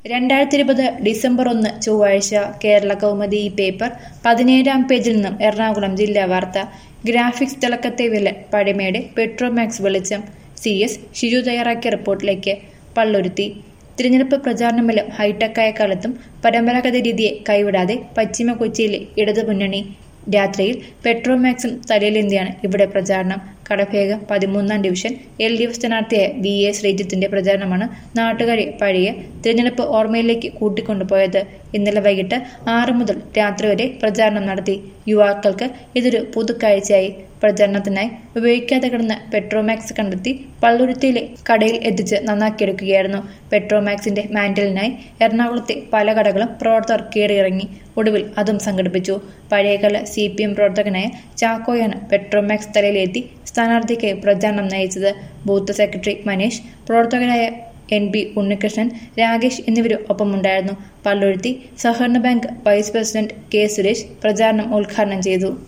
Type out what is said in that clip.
രണ്ടായിരത്തി ഇരുപത് ഡിസംബർ ഒന്ന് ചൊവ്വാഴ്ച കേരള കൗമുദി ഈ പേപ്പർ പതിനേഴാം പേജിൽ നിന്നും എറണാകുളം ജില്ലാ വാർത്ത ഗ്രാഫിക്സ് തിളക്കത്തെ വില പഴമയുടെ പെട്രോമാക്സ് വെളിച്ചം സി എസ് ഷിജു തയ്യാറാക്കിയ റിപ്പോർട്ടിലേക്ക് പള്ളുരുത്തി തിരഞ്ഞെടുപ്പ് പ്രചാരണമൂലം ഹൈടെക്കായ കാലത്തും പരമ്പരാഗത രീതിയെ കൈവിടാതെ പശ്ചിമ കൊച്ചിയിലെ ഇടതു മുന്നണി രാത്രിയിൽ പെട്രോമാക്സും തലയിലേന്തിയാണ് ഇവിടെ പ്രചാരണം കടഭേഗം പതിമൂന്നാം ഡിവിഷൻ എൽ ഡി എഫ് സ്ഥാനാർത്ഥിയായ വി എ ശ്രീജിത്തിന്റെ പ്രചാരണമാണ് നാട്ടുകാരെ പഴയ തിരഞ്ഞെടുപ്പ് ഓർമ്മയിലേക്ക് കൂട്ടിക്കൊണ്ടുപോയത് ഇന്നലെ വൈകിട്ട് ആറ് മുതൽ രാത്രി വരെ പ്രചാരണം നടത്തി യുവാക്കൾക്ക് ഇതൊരു പുതുക്കാഴ്ചയായി പ്രചാരണത്തിനായി ഉപയോഗിക്കാതെ കിടന്ന പെട്രോമാക്സ് കണ്ടെത്തി പള്ളുരുത്തിയിലെ കടയിൽ എത്തിച്ച് നന്നാക്കിയെടുക്കുകയായിരുന്നു പെട്രോമാക്സിന്റെ മാൻഡലിനായി എറണാകുളത്തെ പല കടകളും പ്രവർത്തകർ കയറിയിറങ്ങി ഒടുവിൽ അതും സംഘടിപ്പിച്ചു പഴയകാല സി പി എം പ്രവർത്തകനായ ചാക്കോയാണ് പെട്രോമാക്സ് തലയിലെത്തി സ്ഥാനാർത്ഥിക്കായി പ്രചാരണം നയിച്ചത് ബൂത്ത് സെക്രട്ടറി മനീഷ് പ്രവർത്തകരായ എൻ ബി ഉണ്ണികൃഷ്ണൻ രാകേഷ് എന്നിവരും ഒപ്പമുണ്ടായിരുന്നു പള്ളുരുത്തി സഹകരണ bank vice president K Suresh പ്രചാരണം ഉദ്ഘാടനം ചെയ്തു